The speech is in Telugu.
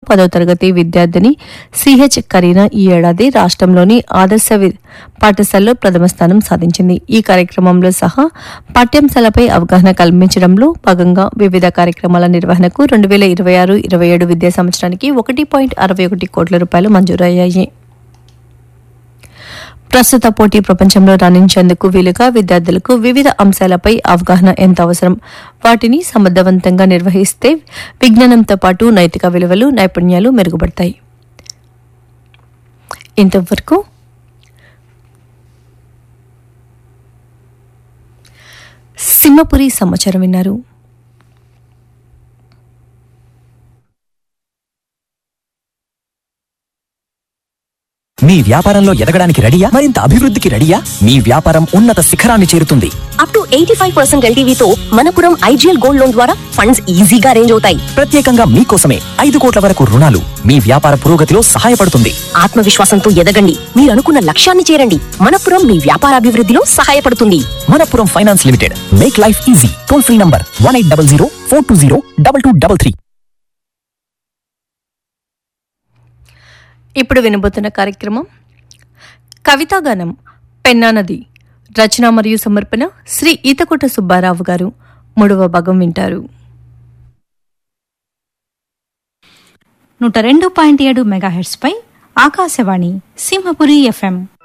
పదో తరగతి విద్యార్థిని సిహెచ్ కరీనా ఈ ఏడాది రాష్ట్రంలోని ఆదర్శ వి- పాఠశాలలో ప్రథమ స్థానం సాధించింది ఈ కార్యక్రమంలో సహా పాఠ్యాంశాలపై అవగాహన కల్పించడంలో భాగంగా వివిధ కార్యక్రమాల నిర్వహణకు రెండు వేల ఇరవై ఆరు ఇరవై ఏడు విద్యా సంవత్సరానికి ఒకటి పాయింట్ అరవై ఒకటి కోట్ల రూపాయలు మంజూరయ్యాయి ప్రస్తుత పోటీ ప్రపంచంలో రాణించేందుకు వీలుగా విద్యార్థులకు వివిధ అంశాలపై అవగాహన ఎంత అవసరం వాటిని సమర్థవంతంగా నిర్వహిస్తే విజ్ఞానంతో పాటు నైతిక విలువలు నైపుణ్యాలు మెరుగుపడతాయి ఇంతవరకు సింహపురి సమాచారం విన్నారు మీ వ్యాపారంలో ఎదగడానికి రెడీయా మరింత అభివృద్ధికి రెడీయా మీ వ్యాపారం ఉన్నత శిఖరాన్ని చేరుతుంది up to eighty five percent ఎల్టీవీతో మనపురం ఐజీఎల్ గోల్డ్ లోన్ ద్వారా ఫండ్స్ ఈజీగా అరేంజ్ అవుతాయి ప్రత్యేకంగా మీకోసమే ఐదు కోట్ల వరకు రుణాలు మీ వ్యాపార పురోగతిలో సహాయపడుతుంది ఆత్మవిశ్వాసంతో ఎదగండి మీరు అనుకున్న లక్ష్యాన్ని చేరండి మనపురం మీ వ్యాపార అభివృద్ధిలో సహాయపడుతుంది Manappuram finance limited make life easy toll free number one eight double zero four two zero double two double three ఇప్పుడు వినబోతున్న కార్యక్రమం కవితాగానం పెన్నా నది రచన మరియు సమర్పణ శ్రీ ఈతకొట్ట సుబ్బారావు గారు మూడవ భాగం వింటారు నూట రెండు పాయింట్ ఏడు మెగాహెర్ట్స్ పై ఆకాశవాణి సింహపురి ఎఫ్ఎం